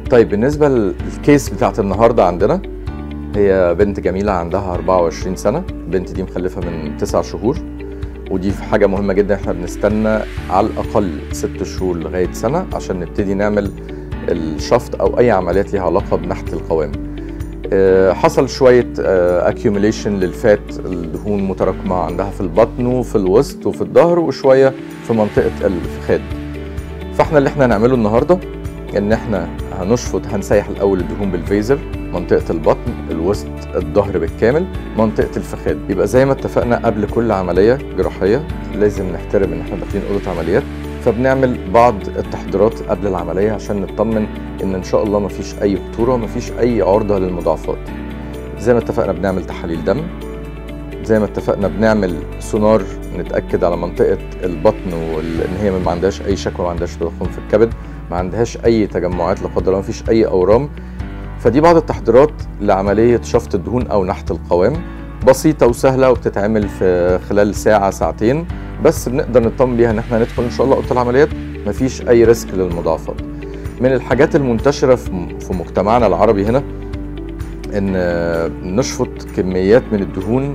طيب بالنسبة للكيس بتاعت النهاردة عندنا هي بنت جميلة عندها 24 سنة البنت دي مخلفة من 9 شهور ودي في حاجة مهمة جدا احنا بنستنى على الأقل 6 شهور لغاية سنة عشان نبتدي نعمل الشفط أو أي عمليات ليها علاقة بنحت القوام آه، حصل شوية اكيوميليشن للفات الدهون متراكمة عندها في البطن وفي الوسط وفي الظهر وشوية في منطقة الفخاد فاحنا اللي احنا هنعمله النهارده ان احنا هنشفط هنسيح الاول الدهون بالفيزر منطقه البطن الوسط الظهر بالكامل منطقه الفخاد يبقى زي ما اتفقنا قبل كل عمليه جراحيه لازم نحترم ان احنا داخلين اوضه عمليات فبنعمل بعض التحضيرات قبل العمليه عشان نطمن ان ان شاء الله مفيش اي خطوره مفيش اي عرضه للمضاعفات زي ما اتفقنا بنعمل تحاليل دم زي ما اتفقنا بنعمل سونار نتاكد على منطقه البطن وان هي ما عندهاش اي شكوى ما عندهاش تضخم في الكبد ما عندهاش اي تجمعات لا قدر الله ما فيش اي اورام فدي بعض التحضيرات لعمليه شفط الدهون او نحت القوام بسيطه وسهله وبتتعمل في خلال ساعه ساعتين بس بنقدر نطمن بيها ان احنا ندخل ان شاء الله اوضه العمليات مفيش اي ريسك للمضاعفات من الحاجات المنتشره في في مجتمعنا العربي هنا ان نشفط كميات من الدهون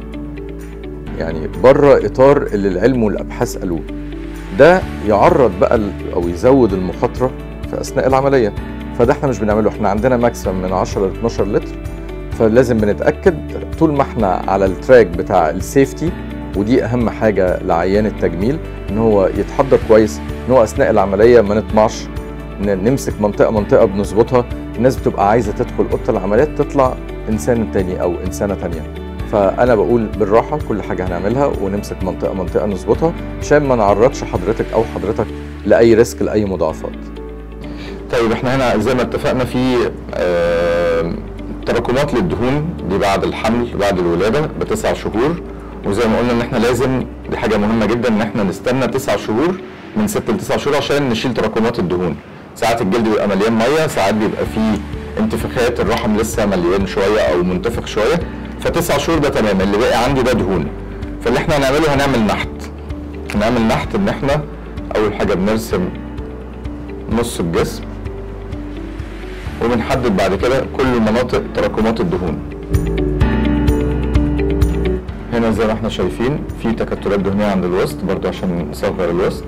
يعني بره اطار اللي العلم والابحاث قالوه ده يعرض بقى ال- او يزود المخاطره في اثناء العمليه فده احنا مش بنعمله احنا عندنا ماكسيمم من 10 ل 12 لتر فلازم بنتاكد طول ما احنا على التراك بتاع السيفتي ودي اهم حاجه لعيان التجميل ان هو يتحضر كويس ان هو اثناء العمليه ما نطمعش ن- نمسك منطقه منطقه بنظبطها الناس بتبقى عايزه تدخل اوضه العمليات تطلع انسان تاني او انسانه تانيه فانا بقول بالراحه كل حاجه هنعملها ونمسك منطقه منطقه نظبطها عشان ما نعرضش حضرتك او حضرتك لاي ريسك لاي مضاعفات طيب احنا هنا زي ما اتفقنا في آه، تراكمات للدهون دي بعد الحمل بعد الولاده بتسع شهور وزي ما قلنا ان احنا لازم دي حاجه مهمه جدا ان احنا نستنى تسع شهور من ست لتسع شهور عشان نشيل تراكمات الدهون ساعات الجلد بيبقى مليان ميه ساعات بيبقى فيه انتفاخات الرحم لسه مليان شويه او منتفخ شويه فتسع شهور ده تمام اللي باقي عندي ده دهون فاللي احنا هنعمله هنعمل نحت هنعمل نحت ان احنا اول حاجه بنرسم نص الجسم وبنحدد بعد كده كل مناطق تراكمات الدهون هنا زي ما احنا شايفين في تكتلات دهنيه عند الوسط برضو عشان نصغر الوسط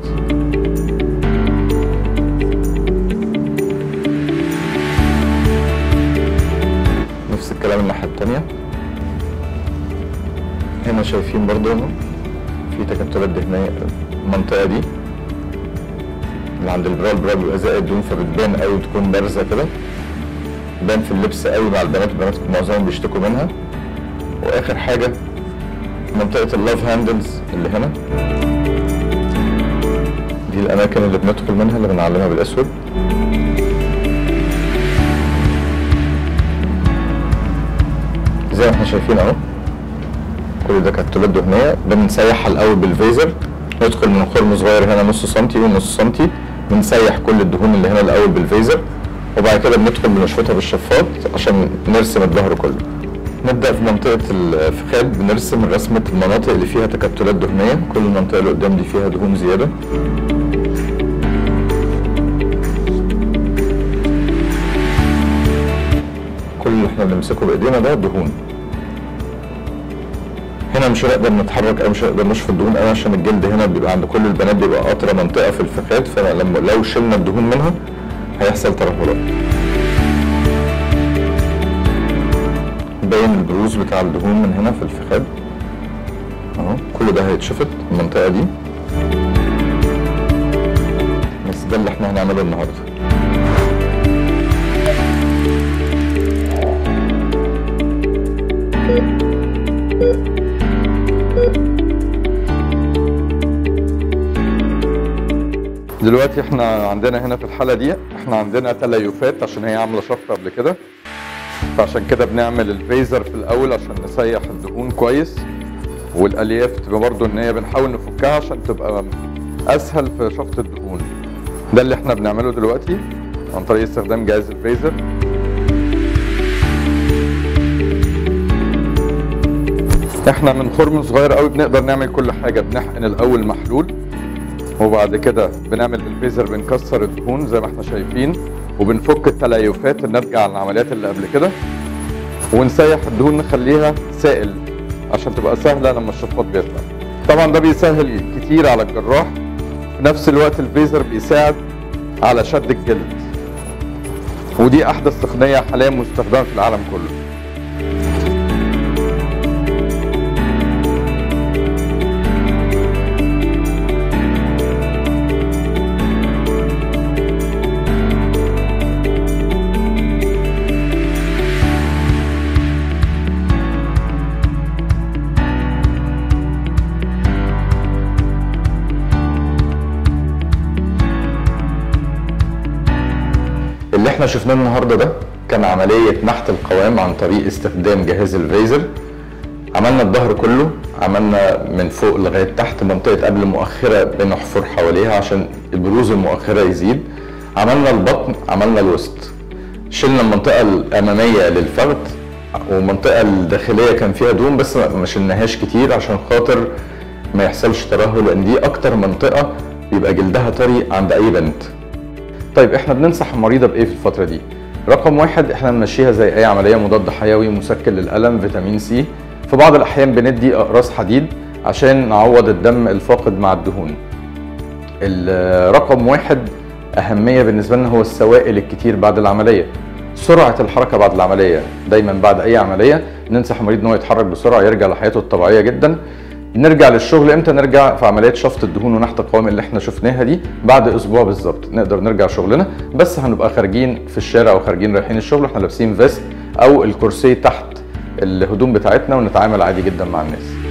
نفس الكلام الناحيه التانيه هنا شايفين برضو اهو في تكتلات دهنيه المنطقه دي اللي عند البرا البرا بيبقى زائد دهون فبتبان قوي وتكون بارزه كده بان في اللبس قوي مع البنات البنات معظمهم بيشتكوا منها واخر حاجه منطقه اللاف هاندلز اللي هنا دي الاماكن اللي بندخل منها اللي بنعلمها بالاسود زي ما احنا شايفين اهو كل ده كتلات دهنيه بنسيحها الاول بالفيزر ندخل من خرم صغير هنا نص سنتي ونص سنتي بنسيح كل الدهون اللي هنا الاول بالفيزر وبعد كده بندخل بنشفطها بالشفاط عشان نرسم الظهر كله نبدا في منطقه الفخاد بنرسم رسمه المناطق اللي فيها تكتلات دهنيه كل المنطقه اللي قدام دي فيها دهون زياده كل اللي احنا بنمسكه بايدينا ده دهون هنا مش هنقدر نتحرك او مش هنقدر نشفط الدهون قوي عشان الجلد هنا بيبقى عند كل البنات بيبقى قاطره منطقه في الفخاد فلما لو شلنا الدهون منها هيحصل ترهلات باين البروز بتاع الدهون من هنا في الفخاد اهو كل ده هيتشفط المنطقه دي بس ده اللي احنا هنعمله النهارده دلوقتي احنا عندنا هنا في الحاله دي احنا عندنا تليفات عشان هي عامله شفط قبل كده فعشان كده بنعمل الفيزر في الاول عشان نسيح الدهون كويس والالياف تبقى برضو ان هي بنحاول نفكها عشان تبقى اسهل في شفط الدهون ده اللي احنا بنعمله دلوقتي عن طريق استخدام جهاز الفيزر احنا من خرم صغير قوي بنقدر نعمل كل حاجه بنحقن الاول محلول وبعد كده بنعمل بالفيزر بنكسر الدهون زي ما احنا شايفين وبنفك التليفات الناتجه عن العمليات اللي قبل كده ونسيح الدهون نخليها سائل عشان تبقى سهله لما الشفاط بيطلع طبعا ده بيسهل كتير على الجراح في نفس الوقت الفيزر بيساعد على شد الجلد ودي احدث تقنيه حاليا مستخدمه في العالم كله اللي احنا شفناه النهارده ده كان عملية نحت القوام عن طريق استخدام جهاز الفيزر عملنا الظهر كله عملنا من فوق لغاية تحت منطقة قبل مؤخرة بنحفر حواليها عشان البروز المؤخرة يزيد عملنا البطن عملنا الوسط شلنا المنطقة الأمامية للفخذ والمنطقة الداخلية كان فيها دهون بس ما شلناهاش كتير عشان خاطر ما يحصلش ترهل لأن دي أكتر منطقة بيبقى جلدها طري عند أي بنت طيب احنا بننصح المريضه بايه في الفتره دي رقم واحد احنا بنمشيها زي اي عمليه مضاد حيوي مسكن للالم فيتامين سي في بعض الاحيان بندي اقراص حديد عشان نعوض الدم الفاقد مع الدهون الرقم واحد اهميه بالنسبه لنا هو السوائل الكتير بعد العمليه سرعه الحركه بعد العمليه دايما بعد اي عمليه ننصح المريض ان هو يتحرك بسرعه يرجع لحياته الطبيعيه جدا نرجع للشغل امتى نرجع في عمليات شفط الدهون ونحت القوام اللي احنا شفناها دي بعد اسبوع بالظبط نقدر نرجع شغلنا بس هنبقى خارجين في الشارع او خارجين رايحين الشغل احنا لابسين فيست او الكرسي تحت الهدوم بتاعتنا ونتعامل عادي جدا مع الناس